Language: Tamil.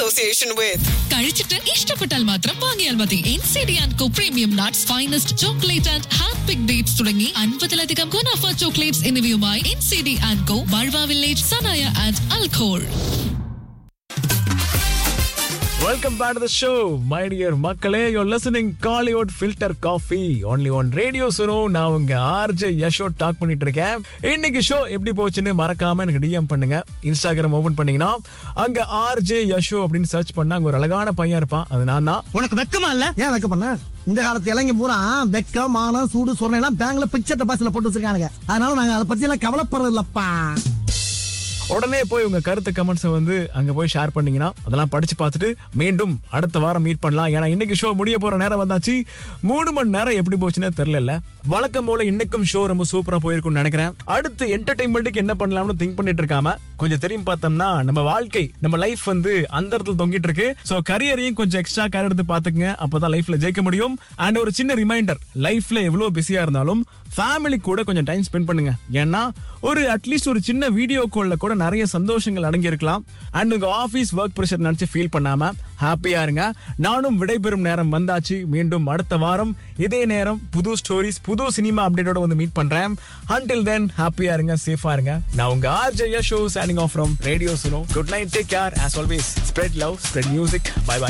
association with. കഴിച്ചിട്ട് ഇഷ്ടപ്പെട്ടാൽ മാത്രം വാങ്ങിയാൽ മതി N C D and co premium nuts finest chocolate and hand pick dates തുടങ്ങി അൻപതിലധികം ഗുണാഫ ചോക്ലേറ്റ്സ് എന്നിവയുമായി N C D and co ബൾവ വില്ലേജ് സനായ and Al Khor Welcome back to the show, my dear மக்களே you're listening Collywood Filter Coffee only on Radio Suno நான் உங்க ஆர்ஜே யஷோ டாக் பண்ணிட்டு இருக்கேன் இன்னைக்கு ஷோ எப்படி போச்சுன்னு மறக்காம எனக்கு டிஎம் பண்ணுங்க இன்ஸ்டாகிராம் ஓபன் பண்ணீங்கன்னா அங்க ஆர்ஜே யஷோ அப்படின்னு சர்ச் பண்ணா அங்க ஒரு அழகான பையன் இருப்பான் அது நான் தான் உனக்கு வெக்கமா இல்ல ஏன் வைக்க பண்ண இந்த காலத்து இளைஞ பூரா வெக்கம் மானம் சூடு சொரணை எல்லாம் பேங்க்ல பிக்சர் டெபாசிட்ல போட்டு வச்சிருக்கானுங்க அதனால நாங்க அதை பத்தி எல்லாம் கவலைப்படுறது இல்லப்பா உடனே போய் உங்க கருத்து கமெண்ட்ஸை வந்து அங்க போய் ஷேர் பண்ணீங்கன்னா அதெல்லாம் படிச்சு பார்த்துட்டு மீண்டும் அடுத்த வாரம் மீட் பண்ணலாம் ஏன்னா இன்னைக்கு ஷோ முடிய போற நேரம் வந்தாச்சு மூணு மணி நேரம் எப்படி போச்சுன்னே தெரியல வழக்கம் போல இன்னைக்கும் ஷோ ரொம்ப சூப்பரா போயிருக்கும்னு நினைக்கிறேன் அடுத்து என்டர்டைன்மெண்ட்டுக்கு என்ன பண்ணலாம்னு திங்க் பண்ணிட்டு இருக்காம கொஞ்சம் தெரியும் பார்த்தோம்னா நம்ம வாழ்க்கை நம்ம லைஃப் வந்து அந்த இடத்துல தொங்கிட்டு இருக்கு சோ கரியரையும் கொஞ்சம் எக்ஸ்ட்ரா கேர் எடுத்து பாத்துக்கங்க அப்பதான் லைஃப்ல ஜெயிக்க முடியும் அண்ட் ஒரு சின்ன ரிமைண்டர் லைஃப்ல எவ்வளவு பிஸியா இருந்தாலும் ஃபேமிலி கூட கொஞ்சம் டைம் ஸ்பெண்ட் பண்ணுங்க ஏன்னா ஒரு அட்லீஸ்ட் ஒரு சின்ன வீடியோ கால்ல கூட நிறைய சந்தோஷங்கள் அடங்கி இருக்கலாம் அண்ட் உங்க ஆபீஸ் ஒர்க் ப்ரெஷர் நினைச்சு ஃபீல் பண்ணாம ஹாப்பியா இருங்க நானும் விடைபெறும் நேரம் வந்தாச்சு மீண்டும் அடுத்த வாரம் இதே நேரம் புது ஸ்டோரிஸ் புது சினிமா அப்டேட்டோட வந்து மீட் பண்றேன் அன்டில் தென் ஹாப்பியா இருங்க சேஃபா இருங்க நான் உங்க RJ show standing off from radio Suno good night take care as always spread love spread music bye by